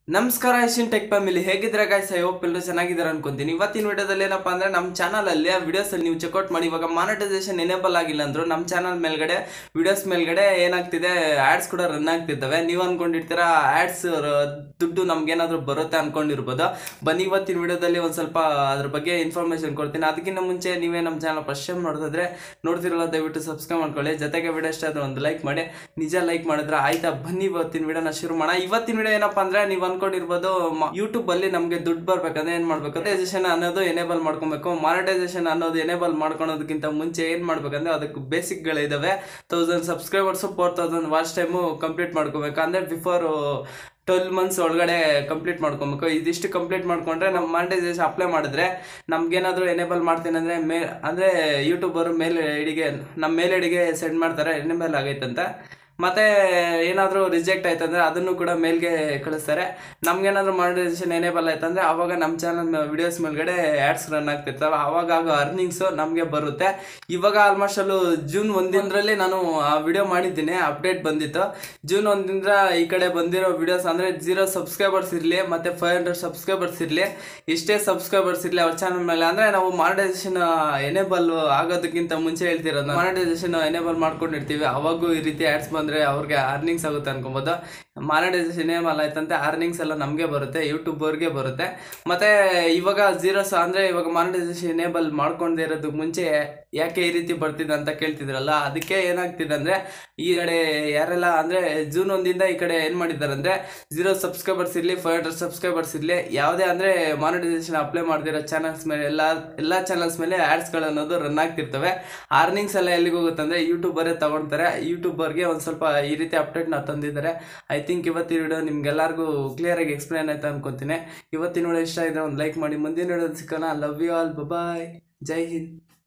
ನಮಸ್ಕಾರ Asian tech family ಹೇಗಿದ್ರೆ guys I hope ಎಲ್ಲರೂ ಚೆನ್ನಾಗಿದ್ದಾರೆ ಅನ್ಕೊಂತೀನಿ ಇವತ್ತಿನ ವಿಡಿಯೋದಲ್ಲಿ ಏನಪ್ಪಾ ಅಂದ್ರೆ ನಮ್ಮ ಚಾನಲ್ ಅಲ್ಲಿ ಆ ವಿಡಿಯೋಸ್ ಅಲ್ಲಿ ನೀವು ಚೆಕ್ಔಟ್ ಮಾಡಿ ಇವಾಗ ಮಾನಿಟೈಸೇಷನ್ ಎನೇಬಲ್ ಆಗಿಲ್ಲ ಅಂದ್ರು ನಮ್ಮ ಚಾನಲ್ ಮೇಲ್ಗಡೆ ವಿಡಿಯೋಸ್ ಮೇಲ್ಗಡೆ ಏನಾಗ್ತಿದೆ ಆಡ್ಸ್ ಕೂಡ ರನ್ ಆಗ್ತಿದ್ದಾವೆ ನೀವು ಅನ್ಕೊಂಡಿರ್ತೀರಾ ಆಡ್ಸ್ ದುಡ್ಡು ನಮ್ಗೇನಾದ್ರೂ ಬರುತ್ತೆ ಅನ್ಕೊಂಡಿರ್ಬೋದು ಬನ್ನಿ ಇವತ್ತಿನ ವಿಡಿಯೋದಲ್ಲಿ ಒಂದ್ ಸ್ವಲ್ಪ ಅದ್ರ ಬಗ್ಗೆ ಇನ್ಫಾರ್ಮೇಶನ್ ಕೊಡ್ತೀನಿ ಅದಕ್ಕಿಂತ ಮುಂಚೆ ನೀವೇ ನಮ್ಮ ಚಾನಲ್ ಫಸ್ಟ್ ಟೈಮ್ ನೋಡ್ತಿದ್ರೆ ನೋಡ್ತಿರಲ್ಲ ದಯವಿಟ್ಟು ಸಬ್ಸ್ಕ್ರೈಬ್ ಮಾಡ್ಕೊಳ್ಳಿ ಜೊತೆಗೆ ವಿಡಿಯೋ ಇಷ್ಟ ಆದ್ರೆ ಒಂದು ಲೈಕ್ ಮಾಡಿ ನಿಜ ಲೈಕ್ ಮಾಡಿದ್ರೆ ಆಯ್ತಾ ಬನ್ನಿ ಇವತ್ತಿನ ವಿಡಿಯೋನ ಶುರು ಮಾಡೋಣ ಇವತ್ತಿನ ವಿಡಿಯೋ ಏನಪ್ಪಾ ಅಂದ್ರೆ ನೀವು ಅನ್ಕೊಂಡಿರ್ಬೋದು ಯೂಟ್ಯೂಬ್ ಅಲ್ಲಿ ನಮ್ಗೆ ದುಡ್ಡು ಬರ್ಬೇಕಂದ್ರೆ ಏನ್ ಮಾಡ್ಬೇಕು ಮಾನಿಟೈಸೇಷನ್ ಅನ್ನೋದು ಎನೇಬಲ್ ಮಾಡ್ಕೊಬೇಕು ಮಾನಿಟೈಸೇಷನ್ ಅನ್ನೋದು ಎನೇಬಲ್ ಮಾಡ್ಕೊಳೋದಕ್ಕಿಂತ ಮುಂಚೆ ಏನ್ ಮಾಡ್ಬೇಕಂದ್ರೆ ಅದಕ್ಕೆ ಬೇಸಿಕ್ ಗಳಿದಾವೆ thousand subscribers four thousand watch time complete ಮಾಡ್ಕೋಬೇಕು ಅಂದ್ರೆ ಬಿಫೋರ್ ಟ್ವೆಲ್ ಮಂತ್ಸ್ ಒಳಗಡೆ ಕಂಪ್ಲೀಟ್ ಮಾಡ್ಕೊಬೇಕು ಇದಿಷ್ಟು ಕಂಪ್ಲೀಟ್ ಮಾಡ್ಕೊಂಡ್ರೆ ನಮ್ಮ ಮಾನಿಟೈಸೇಷನ್ ಅಪ್ಲೈ ಮಾಡಿದ್ರೆ ನಮ್ಗೇನಾದ್ರೂ ಎನೇಬಲ್ ಮಾಡ್ತೀನಿ ಅಂದ್ರೆ ಮೇ ಅಂದ್ರೆ ಯೂಟ್ಯೂಬರ್ ಮೇಲ್ ಐಡಿಗೆ ನಮ್ಮ ಮೇಲ್ ಐಡಿಗೆ ಸೆಂಡ್ ಮಾಡ್ತಾರೆ ಎನೇಬಲ್ ಆಗೈತಂತ ಮತ್ತೆ ಏನಾದರೂ ರಿಜೆಕ್ಟ್ ಆಯ್ತಂದ್ರೆ ಅದನ್ನು ಕೂಡ ಮೇಲ್ಗೆ ಕಳಿಸ್ತಾರೆ ನಮ್ಗೇನಾದ್ರೂ ಮಾನಿಟೈಸೇಷನ್ ಎನೇಬಲ್ ಆಯ್ತಂದ್ರೆ ಅವಾಗ ನಮ್ಮ ಚಾನಲ್ ವಿಡಿಯೋಸ್ ಮೇಲ್ಗಡೆ ಆ್ಯಡ್ಸ್ ರನ್ ಆಗ್ತಿರ್ತಾವೆ ಅವಾಗ ಆಗೋ ಅರ್ನಿಂಗ್ಸು ನಮಗೆ ಬರುತ್ತೆ ಇವಾಗ ಆಲ್ಮೋಸ್ಟ್ ಅಲ್ಲೂ ಜೂನ್ ಒಂದಿನರಲ್ಲಿ ನಾನು ಆ ವಿಡಿಯೋ ಮಾಡಿದ್ದೀನಿ ಅಪ್ಡೇಟ್ ಬಂದಿತ್ತು ಜೂನ್ ಒಂದಿಂದ ಈ ಕಡೆ ಬಂದಿರೋ ವಿಡಿಯೋಸ್ ಅಂದರೆ ಜೀರೋ ಸಬ್ಸ್ಕ್ರೈಬರ್ಸ್ ಇರಲಿ ಮತ್ತು ಫೈವ್ ಹಂಡ್ರೆಡ್ ಸಬ್ಸ್ಕ್ರೈಬರ್ಸ್ ಇರಲಿ ಇಷ್ಟೇ ಸಬ್ಸ್ಕ್ರೈಬರ್ಸ್ ಇರಲಿ ಅವ್ರ ಚಾನಲ್ ಮೇಲೆ ಅಂದರೆ ನಾವು ಮಾನಿಟೈಸೇಷನ್ ಎನೇಬಲ್ ಆಗೋದಕ್ಕಿಂತ ಮುಂಚೆ ಹೇಳ್ತಿರೋದು ಮಾನಿಟೈಸೇಷನ್ ಎನೇಬಲ್ ಮಾಡ್ಕೊಂಡಿರ್ತೀವಿ ಅವಾಗೂ ಈ ರೀತಿ ಆ್ಯಡ್ಸ್ ಬಂದರೆ ಅವ್ರಿಗೆ ಅರ್ನಿಂಗ್ಸ್ ಆಗುತ್ತೆ ಅನ್ಕೊಬೋದು ಮಾನಿಟೈಸೇಷನ್ ಎನೇಬಲ್ ಆಯ್ತಂತೆ ಅರ್ನಿಂಗ್ಸ್ ಎಲ್ಲ ನಮಗೆ ಬರುತ್ತೆ ಯೂಟ್ಯೂಬರ್ಗೆ ಬರುತ್ತೆ ಮತ್ತು ಇವಾಗ ಜೀರೋಸ್ ಅಂದರೆ ಇವಾಗ ಮಾನಿಟೈಸೇಷನ್ ಎನೇಬಲ್ ಮಾಡ್ಕೊಂಡೇ ಇರೋದಕ್ಕೆ ಮುಂಚೆ ಯಾಕೆ ಈ ರೀತಿ ಬರ್ತಿದೆ ಅಂತ ಕೇಳ್ತಿದ್ರಲ್ಲ ಅದಕ್ಕೆ ಏನಾಗ್ತಿದೆ ಅಂದರೆ ಈ ಕಡೆ ಯಾರೆಲ್ಲ ಅಂದರೆ ಜೂನ್ ಒಂದಿಂದ ಈ ಕಡೆ ಏನು ಮಾಡಿದ್ದಾರೆ ಅಂದರೆ ಜೀರೋ ಸಬ್ಸ್ಕ್ರೈಬರ್ಸ್ ಇರಲಿ ಫೈವ್ ಹಂಡ್ರೆಡ್ ಸಬ್ಸ್ಕ್ರೈಬರ್ಸ್ ಇರಲಿ ಯಾವುದೇ ಅಂದರೆ ಮಾನಿಟೈಸೇಷನ್ ಅಪ್ಲೈ ಮಾಡ್ದಿರೋ ಚಾನಲ್ಸ್ ಮೇಲೆ ಎಲ್ಲ ಎಲ್ಲ ಚಾನಲ್ಸ್ ಮೇಲೆ ಆ್ಯಡ್ಸ್ಗಳು ಅನ್ನೋದು ರನ್ ಆಗ್ತಿರ್ತವೆ ಅರ್ನಿಂಗ್ಸ್ ಎಲ್ಲ ಎಲ್ಲಿಗೆ ಹೋಗುತ್ತೆ ಅಂದರೆ ಯೂಟ್ಯೂಬರೇ ತಗೊಳ್ತಾರೆ ಯೂಟ್ಯೂಬರ್ಗೆ ಒಂದು ಸ್ವಲ್ಪ ಈ ರೀತಿ ಅಪ್ಡೇಟ್ನ ತಂದಿದ್ದಾರೆ ಐ ಥಿಂಕ್ ಇವತ್ತಿನ ವಿಡಿಯೋ ನಿಮ್ಗೆಲ್ಲರಿಗೂ ಕ್ಲಿಯರಾಗಿ ಎಕ್ಸ್ಪ್ಲೇನ್ ಆಯ್ತು ಅನ್ಕೊಂತೀನಿ ಇವತ್ತಿನ ವಿಡಿಯೋ ಇಷ್ಟ ಇದ್ರೆ ಒಂದು ಲೈಕ್ ಮಾಡಿ ಮುಂದಿನ ವಿಡಿಯೋ ಸಿಕ್ಕೋಣ ಲವ್ ಯು ಆಲ್ ಬಾಯ್ ಜೈ ಹಿಂದ್